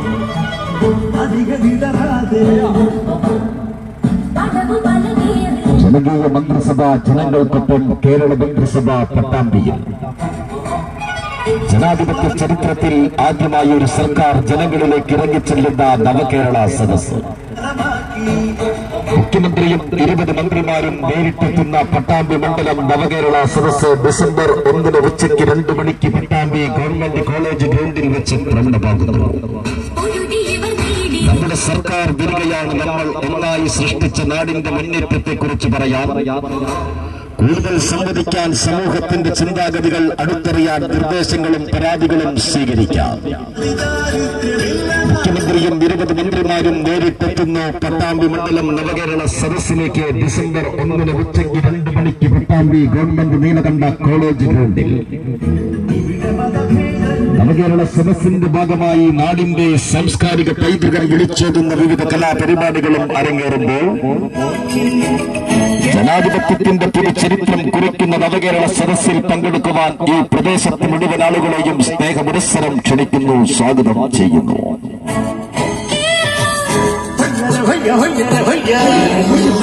ജനകീയ മന്ത്രിസഭ ജനങ്ങൾക്കൊപ്പം കേരള മന്ത്രിസഭ പട്ടാമ്പിയിൽ ജനാധിപത്യ ചരിത്രത്തിൽ ആദ്യമായി ഒരു സർക്കാർ ജനങ്ങളിലേക്ക് ഇറങ്ങിച്ചെല്ലുന്ന നവകേരള സദസ് മുഖ്യമന്ത്രിയും ഇരുപത് മന്ത്രിമാരും നേരിട്ടെത്തുന്ന പട്ടാമ്പി മണ്ഡലം നവകേരള സദസ് ഡിസംബർ ഒന്നിന് ഉച്ചയ്ക്ക് രണ്ടു മണിക്ക് പട്ടാമ്പി ഗവൺമെന്റ് കോളേജ് ഗ്രൗണ്ടിൽ വെച്ച് പ്രകടമാകുന്നു നമ്മുടെ സർക്കാർ വരികയാണ് നമ്മൾ ഒന്നായി സൃഷ്ടിച്ച നാടിന്റെ മുന്നേറ്റത്തെ കുറിച്ച് പറയാം കൂടുതൽ സംവദിക്കാൻ സമൂഹത്തിന്റെ ചിന്താഗതികൾ അടുത്തറിയാൻ നിർദ്ദേശങ്ങളും പരാതികളും സ്വീകരിക്കാം മുഖ്യമന്ത്രിയും ഇരുപത് മന്ത്രിമാരും നേരിട്ടെത്തുന്നു പട്ടാമ്പി മണ്ഡലം നവകേരള സദസ്സിലേക്ക് ഡിസംബർ ഒന്നിന് ഉച്ചയ്ക്ക് രണ്ട് മണിക്ക് പട്ടാമ്പി ഗവൺമെന്റ് നീലകണ്ഠ കോളേജ് ഗ്രൗണ്ടിൽ നവകേരള സദസ്സിന്റെ ഭാഗമായി നാടിന്റെ സാംസ്കാരിക പൈതൃകം വിളിച്ചോതുന്ന വിവിധ കലാപരിപാടികളും അരങ്ങേറുമ്പോൾ ജനാധിപത്യത്തിന്റെ പുതുചരിത്രം കുറിക്കുന്ന നവകേരള സദസ്സിൽ പങ്കെടുക്കുവാൻ ഈ പ്രദേശത്തെ മുഴുവൻ ആളുകളെയും സ്നേഹപുരസ്സരം ക്ഷണിക്കുന്നു സ്വാഗതം ചെയ്യുന്നു ഹൊയ്യ ഹൊയ്യ ഹൊയ്യ